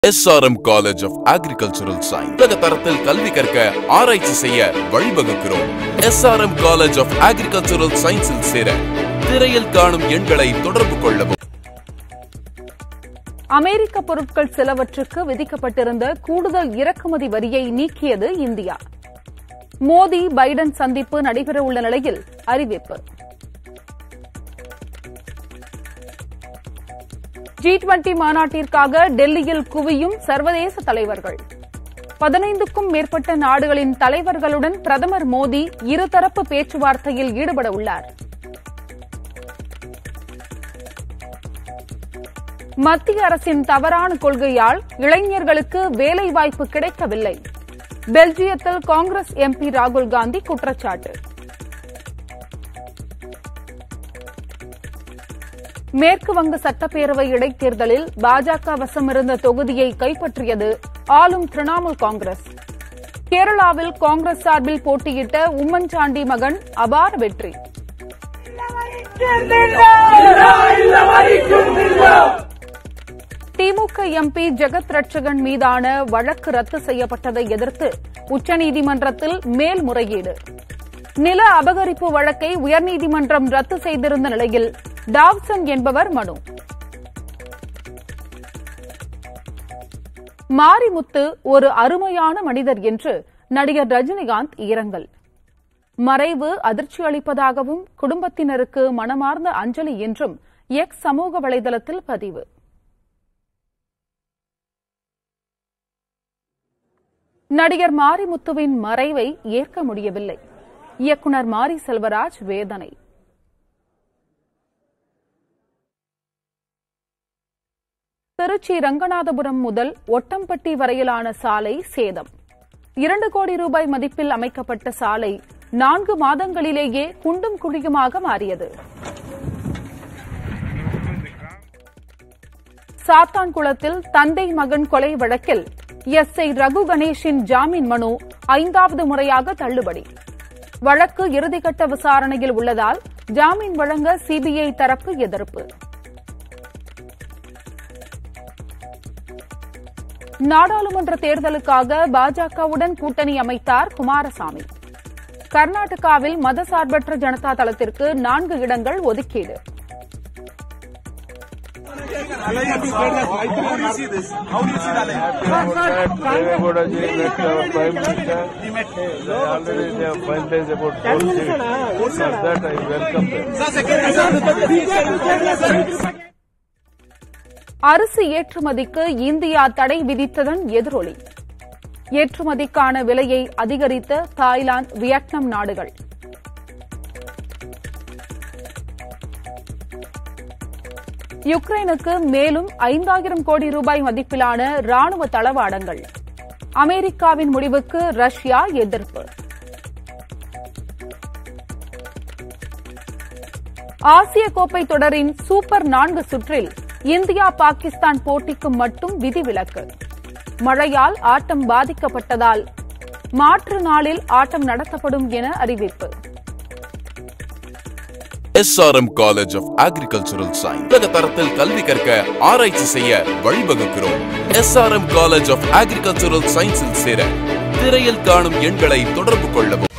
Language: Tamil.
SRM college of agricultural science உலக தரத்தில் கல்வி கற்க ஆராய்ச்சி செய்ய வழிவகுக்கிறோம் எஸ்ஆர்எம் காலேஜ் ஆஃப் அக்ரிகல்ச்சரல் சயின்ஸில் சேர திரையில் காணும் எண்களை தொடர்பு கொள்ளவும் அமெரிக்க பொருட்கள் சிலவற்றுக்கு விதிக்கப்பட்டிருந்த கூடுதல் இறக்குமதி வரியை நீக்கியது இந்தியா மோடி பைடன் சந்திப்பு நடைபெறவுள்ள நிலையில் அறிவிப்பு ஜி டுவெண்டி மாநாட்டிற்காக டெல்லியில் குவியும் சர்வதேச தலைவர்கள் பதினைந்துக்கும் மேற்பட்ட நாடுகளின் தலைவர்களுடன் பிரதமர் மோடி இருதரப்பு பேச்சுவார்த்தையில் ஈடுபட உள்ளார் மத்திய அரசின் தவறான கொள்கையால் இளைஞர்களுக்கு வேலைவாய்ப்பு கிடைக்கவில்லை பெல்ஜியத்தில் காங்கிரஸ் எம்பி ராகுல் காந்தி குற்றச்சாட்டு மேற்கு வங்க சட்டப்பேரவை இடைத்தேர்தலில் பாஜக வசமிருந்த தொகுதியை கைப்பற்றியது ஆளும் திரிணாமுல் காங்கிரஸ் கேரளாவில் காங்கிரஸ் சார்பில் போட்டியிட்ட உம்மன்சாண்டி மகன் அபார வெற்றி திமுக எம்பி ஜெகத் ரட்சகன் மீதான வழக்கு ரத்து செய்யப்பட்டதை எதிர்த்து உச்சநீதிமன்றத்தில் மேல்முறையீடு நில அபகரிப்பு வழக்கை உயர்நீதிமன்றம் ரத்து செய்திருந்த நிலையில் டாவ்சன் என்பவர் மனு மாரிமுத்து ஒரு அருமையான மனிதர் என்று நடிகர் ரஜினிகாந்த் இரங்கல் மறைவு அதிர்ச்சி அளிப்பதாகவும் குடும்பத்தினருக்கு மனமார்ந்த அஞ்சலி என்றும் எக்ஸ் சமூக வலைதளத்தில் பதிவு நடிகர் மாரிமுத்துவின் மறைவை ஏற்க முடியவில்லை இயக்குனர் மாரி செல்வராஜ் வேதனை திருச்சி ரங்கநாதபுரம் முதல் ஒட்டம்பட்டி வரையிலான சாலை சேதம் இரண்டு கோடி ரூபாய் மதிப்பில் அமைக்கப்பட்ட சாலை நான்கு மாதங்களிலேயே குண்டும் குழியுமாக மாறியது சாத்தான்குளத்தில் தந்தை மகன் கொலை வழக்கில் எஸ் ஐ ரகு கணேஷின் ஜாமீன் மனு ஐந்தாவது முறையாக தள்ளுபடி வழக்கு இறுதிக்கட்ட விசாரணையில் உள்ளதால் ஜாமீன் வழங்க சிபிஐ தரப்பு எதிர்ப்பு நாடாளுமன்ற தேர்தலுக்காக பாஜகவுடன் கூட்டணி அமைத்தார் குமாரசாமி கர்நாடகாவில் மதசார்பற்ற ஜனதா தளத்திற்கு நான்கு இடங்கள் ஒதுக்கீடு Devegowda ji met our Prime Minister. Already they have finalized about four seats. For that I welcome them. அரிசி ஏற்றுமதிக்கு இந்தியா தடை விதித்ததன் எதிரொலி ஏற்றுமதிக்கான விலையை அதிகரித்த தாய்லாந்து வியட்நாம் நாடுகள் யுக்ரைனுக்கு மேலும் ஐந்தாயிரம் கோடி ரூபாய் மதிப்பிலான ராணுவ தளவாடங்கள் அமெரிக்காவின் முடிவுக்கு ரஷ்யா எதிர்ப்பு ஆசிய கோப்பை தொடரின் சூப்பர் நான்கு சுற்றில் இந்தியா பாகிஸ்தான் போட்டிக்கு மட்டும் விதிவிலக்கு மழையால் ஆட்டம் பாதிக்கப்பட்டதால் மாற்று நாளில் ஆட்டம் நடத்தப்படும் என அறிவிப்பு SRM college of agricultural science உலக தரத்தில் கல்வி கற்க ஆராய்ச்சி செய்ய வழிவகுக்கிறோம் எஸ்ஆர்எம் காலேஜ் ஆஃப் அக்ரிகல்ச்சரல் சயின்ஸில் சேர திரையில் காணும் எண்களை தொடர்பு கொள்ளவும்